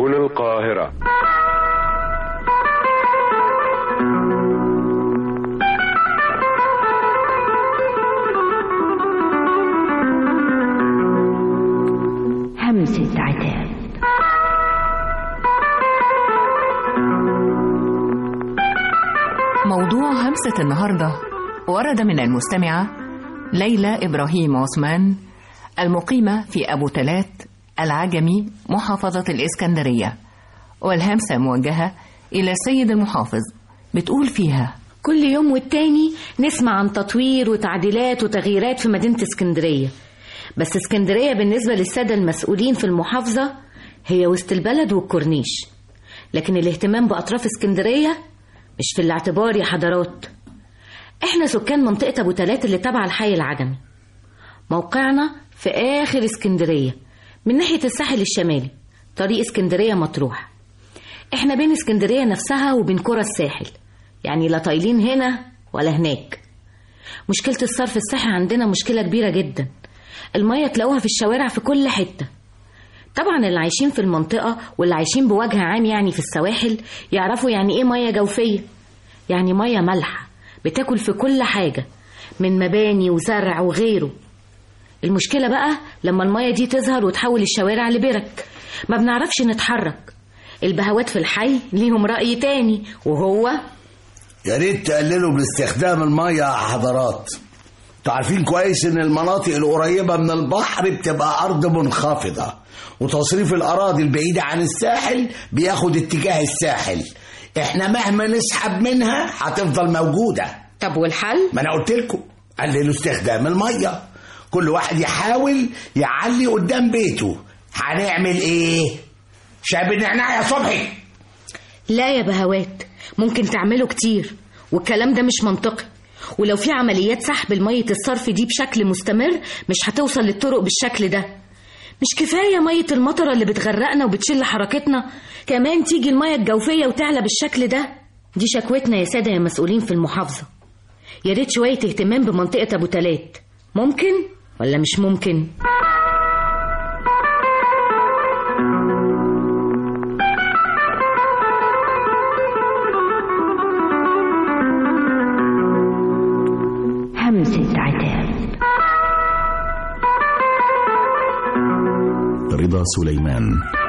هنا القاهرة همسة عتاب موضوع همسة النهاردة ورد من المستمعة ليلى إبراهيم عثمان المقيمة في أبو تلات العجمي محافظة الإسكندرية والهمسة موجهة إلى السيد المحافظ بتقول فيها كل يوم والتاني نسمع عن تطوير وتعديلات وتغييرات في مدينة اسكندرية بس اسكندرية بالنسبة للسادة المسؤولين في المحافظة هي وسط البلد والكورنيش لكن الاهتمام بأطراف اسكندرية مش في الاعتبار يا حضرات احنا سكان منطقة ابو تلات اللي تابعة الحي العجمي موقعنا في آخر اسكندرية من ناحية الساحل الشمالي طريق اسكندرية مطروح احنا بين اسكندرية نفسها وبين قرى الساحل يعني لا طايلين هنا ولا هناك مشكلة الصرف الصحي عندنا مشكلة كبيرة جدا المية تلاقوها في الشوارع في كل حتة طبعا اللي عايشين في المنطقة واللي عايشين بوجه عام يعني في السواحل يعرفوا يعني ايه مية جوفية يعني مية مالحة بتاكل في كل حاجة من مباني وزرع وغيره المشكلة بقى لما المية دي تظهر وتحول الشوارع لبرك ما بنعرفش نتحرك البهوات في الحي ليهم رأي تاني وهو يا ريت تقللوا من استخدام المية يا حضرات انتوا عارفين كويس ان المناطق القريبة من البحر بتبقى أرض منخفضة وتصريف الأراضي البعيدة عن الساحل بياخد اتجاه الساحل احنا مهما نسحب منها هتفضل موجودة طب والحل؟ ما انا قلت لكم قللوا استخدام المية كل واحد يحاول يعلي قدام بيته هنعمل ايه شاب النعناع يا صبحي لا يا بهوات ممكن تعملوا كتير والكلام ده مش منطقي ولو في عمليات سحب المية الصرف دي بشكل مستمر مش هتوصل للطرق بالشكل ده مش كفاية مية المطرة اللي بتغرقنا وبتشل حركتنا كمان تيجي المية الجوفية وتعلى بالشكل ده دي شكوتنا يا سادة يا مسؤولين في المحافظة يا ريت شوية اهتمام بمنطقة أبو تلات ممكن ولا مش ممكن؟ همسة عتاب رضا سليمان